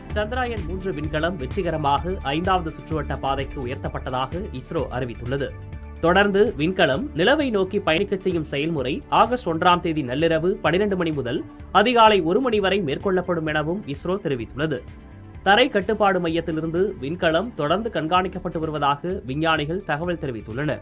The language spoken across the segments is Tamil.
சந்திராயன் மூன்று விண்கலம் வெற்றிகரமாக ஐந்தாவது சுற்றுவட்ட பாதைக்கு உயர்த்தப்பட்டதாக இஸ்ரோ அறிவித்துள்ளது தொடர்ந்து விண்கலம் நிலவை நோக்கி பயணிக்கச் செய்யும் செயல்முறை ஆகஸ்ட் ஒன்றாம் தேதி நள்ளிரவு பனிரெண்டு மணி முதல் அதிகாலை ஒரு மணி வரை மேற்கொள்ளப்படும் எனவும் இஸ்ரோ தெரிவித்துள்ளது தரை கட்டுப்பாடு மையத்திலிருந்து விண்கலம் தொடர்ந்து கண்காணிக்கப்பட்டு வருவதாக விஞ்ஞானிகள் தகவல் தெரிவித்துள்ளனர்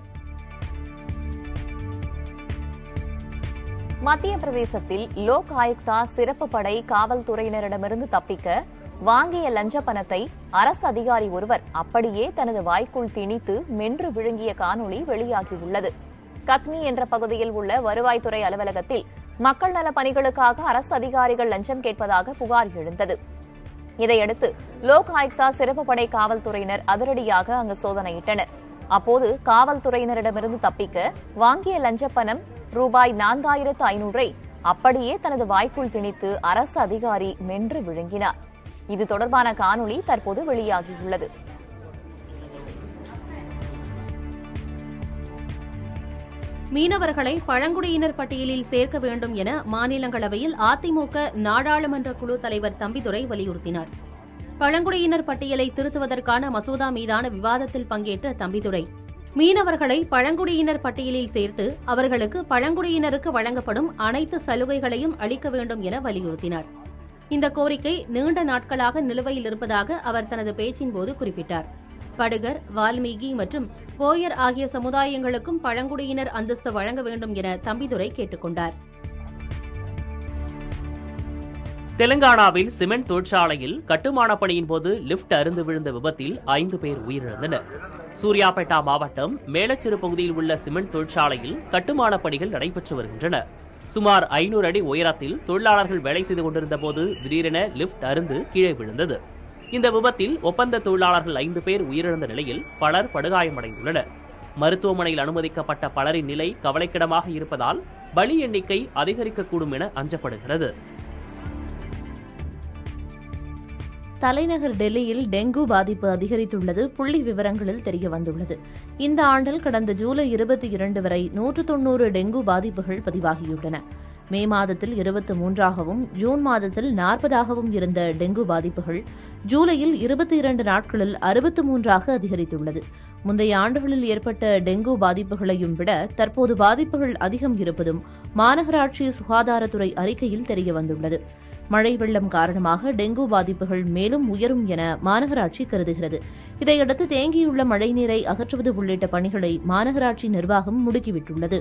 மத்திய பிரதேசத்தில் லோக் ஆயுக்தா சிறப்பு படை காவல்துறையினரிடமிருந்து தப்பிக்க வாங்கிய லஞ்ச பணத்தை அரசு அதிகாரி ஒருவர் அப்படியே தனது வாய்க்குள் திணித்து மென்று விழுங்கிய காணொளி வெளியாகியுள்ளது கத்மி என்ற பகுதியில் உள்ள வருவாய்த்துறை அலுவலகத்தில் மக்கள் நல பணிகளுக்காக அரசு அதிகாரிகள் லஞ்சம் கேட்பதாக புகார் எழுந்தது இதையடுத்து லோக் ஆயுக்தா சிறப்பு படை காவல்துறையினர் அதிரடியாக அங்கு சோதனையிட்டனர் அப்போது காவல்துறையினரிடமிருந்து தப்பிக்க வாங்கிய லஞ்ச பணம் ரூபாய் நான்காயிரத்து ஐநூறை அப்படியே தனது வாய்க்குள் திணித்து அரசு அதிகாரி மென்று விழுங்கினார் இது தொடர்பான காணொளி தற்போது வெளியாகியுள்ளது மீனவர்களை பழங்குடியினர் பட்டியலில் சேர்க்க வேண்டும் என மாநிலங்களவையில் அதிமுக நாடாளுமன்ற குழு தலைவர் தம்பிதுரை வலியுறுத்தினார் பழங்குடியினர் பட்டியலை திருத்துவதற்கான மசோதா மீதான விவாதத்தில் பங்கேற்ற தம்பிதுரை மீனவர்களை பழங்குடியினர் பட்டியலில் சேர்த்து அவர்களுக்கு பழங்குடியினருக்கு வழங்கப்படும் அனைத்து சலுகைகளையும் அளிக்க வேண்டும் என வலியுறுத்தினார் இந்த கோரிக்கை நீண்ட நாட்களாக நிலுவையில் இருப்பதாக அவர் தனது பேச்சின்போது குறிப்பிட்டார் படுகர் வால்மீகி மற்றும் போயர் ஆகிய சமுதாயங்களுக்கும் பழங்குடியினர் அந்தஸ்து வழங்க வேண்டும் என தம்பிதுரை கேட்டுக் கொண்டார் தெலுங்கானாவில் சிமெண்ட் தொழிற்சாலையில் கட்டுமான பணியின் போது லிப்ட் அருந்து விழுந்த விபத்தில் ஐந்து பேர் உயிரிழந்தனர் சூர்யாபேட்டா மாவட்டம் மேலச்சிறு பகுதியில் உள்ள சிமெண்ட் தொழிற்சாலையில் கட்டுமான பணிகள் நடைபெற்று வருகின்றன சுமார் ஐநூறு அடி உயரத்தில் தொழிலாளர்கள் வேலை செய்து கொண்டிருந்த போது திடீரென லிப்ட் அருந்து கீழே விழுந்தது இந்த விபத்தில் ஒப்பந்த தொழிலாளர்கள் ஐந்து பேர் உயிரிழந்த நிலையில் பலர் படுகாயமடைந்துள்ளனர் மருத்துவமனையில் அனுமதிக்கப்பட்ட பலரின் நிலை கவலைக்கிடமாக இருப்பதால் பலி எண்ணிக்கை அதிகரிக்கக்கூடும் என அஞ்சப்படுகிறது தலைநகர் டெல்லியில் டெங்கு பாதிப்பு அதிகரித்துள்ளது புள்ளி விவரங்களில் தெரிய வந்துள்ளது இந்த ஆண்டில் கடந்த ஜூலை இருபத்தி இரண்டு வரை நூற்று தொன்னூறு டெங்கு பாதிப்புகள் பதிவாகியுள்ளன மே மாதத்தில் இருபத்தி மூன்றாகவும் ஜூன் மாதத்தில் நாற்பதாகவும் இருந்த டெங்கு பாதிப்புகள் ஜூலையில் இருபத்தி இரண்டு நாட்களில் அறுபத்து மூன்றாக அதிகரித்துள்ளது முந்தைய ஆண்டுகளில் ஏற்பட்ட டெங்கு பாதிப்புகளையும் விட தற்போது பாதிப்புகள் அதிகம் இருப்பதும் மாநகராட்சி சுகாதாரத்துறை அறிக்கையில் தெரியவந்துள்ளது மழை வெள்ளம் காரணமாக டெங்கு பாதிப்புகள் மேலும் உயரும் என மாநகராட்சி கருதுகிறது இதையடுத்து தேங்கியுள்ள மழைநீரை அகற்றுவது உள்ளிட்ட பணிகளை மாநகராட்சி நிர்வாகம் முடுக்கிவிட்டுள்ளது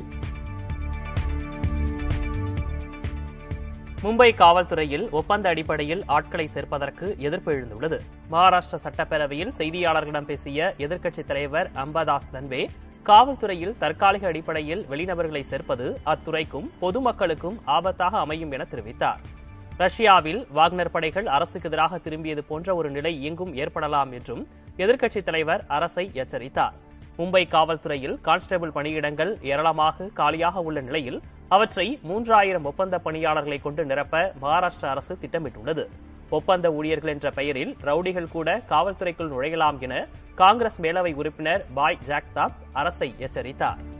மும்பை காவல்துறையில் ஒப்பந்த அடிப்படையில் ஆட்களை சேர்ப்பதற்கு எதிர்ப்பு எழுந்துள்ளது மகாராஷ்டிர சட்டப்பேரவையில் செய்தியாளர்களிடம் பேசிய எதிர்க்கட்சித் தலைவர் அம்பதாஸ் தன்வே காவல்துறையில் தற்காலிக அடிப்படையில் வெளிநபர்களை சேர்ப்பது அத்துறைக்கும் பொதுமக்களுக்கும் ஆபத்தாக அமையும் என தெரிவித்தார் ரஷ்யாவில் வாக்னர் படைகள் அரசுக்கு எதிராக திரும்பியது போன்ற ஒரு நிலை எங்கும் ஏற்படலாம் என்றும் எதிர்க்கட்சித் தலைவர் அரசை எச்சரித்தார் மும்பை காவல்துறையில் கான்ஸ்டபிள் பணியிடங்கள் ஏராளமாக காலியாக உள்ள நிலையில் அவற்றை மூன்றாயிரம் ஒப்பந்த பணியாளர்களை கொண்டு நிரப்ப மகாராஷ்டிரா அரசு திட்டமிட்டுள்ளது ஒப்பந்த ஊழியர்கள் என்ற பெயரில் ரவுடிகள் கூட காவல்துறைக்குள் நுழையலாம் என காங்கிரஸ் மேலவை உறுப்பினர் பாய் ஜாக்தாப் அரசை எச்சரித்தார்